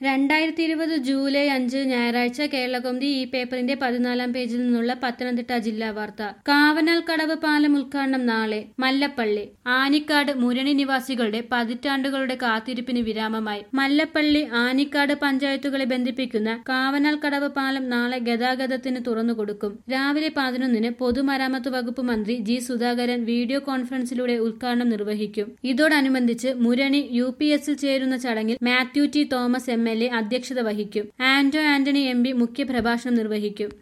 രണ്ടായിരത്തി ഇരുപത് ജൂലൈ അഞ്ച് ഞായറാഴ്ച കേരളകൗമുദി ഈ പേപ്പറിന്റെ പതിനാലാം പേജിൽ നിന്നുള്ള പത്തനംതിട്ട ജില്ലാ വാർത്ത കാവനാൽ കടവ് പാലം ഉദ്ഘാടനം നാളെ മല്ലപ്പള്ളി ആനിക്കാട് മുരണി നിവാസികളുടെ പതിറ്റാണ്ടുകളുടെ കാത്തിരിപ്പിന് വിരാമമായി മല്ലപ്പള്ളി ആനിക്കാട് പഞ്ചായത്തുകളെ ബന്ധിപ്പിക്കുന്ന കാവനാൽ കടവ് പാലം നാളെ ഗതാഗതത്തിന് തുറന്നുകൊടുക്കും രാവിലെ പതിനൊന്നിന് പൊതുമരാമത്ത് വകുപ്പ് മന്ത്രി ജി സുധാകരൻ വീഡിയോ കോൺഫറൻസിലൂടെ ഉദ്ഘാടനം നിർവഹിക്കും ഇതോടനുബന്ധിച്ച് മുരണി യു പി എസിൽ ചേരുന്ന ചടങ്ങിൽ Mathew T Thomas M L A അധ്യക്ഷത വഹിക്കും ആന്റോ ആന്റണി എം പി മുഖ്യപ്രഭാഷണം നിർവഹിക്കും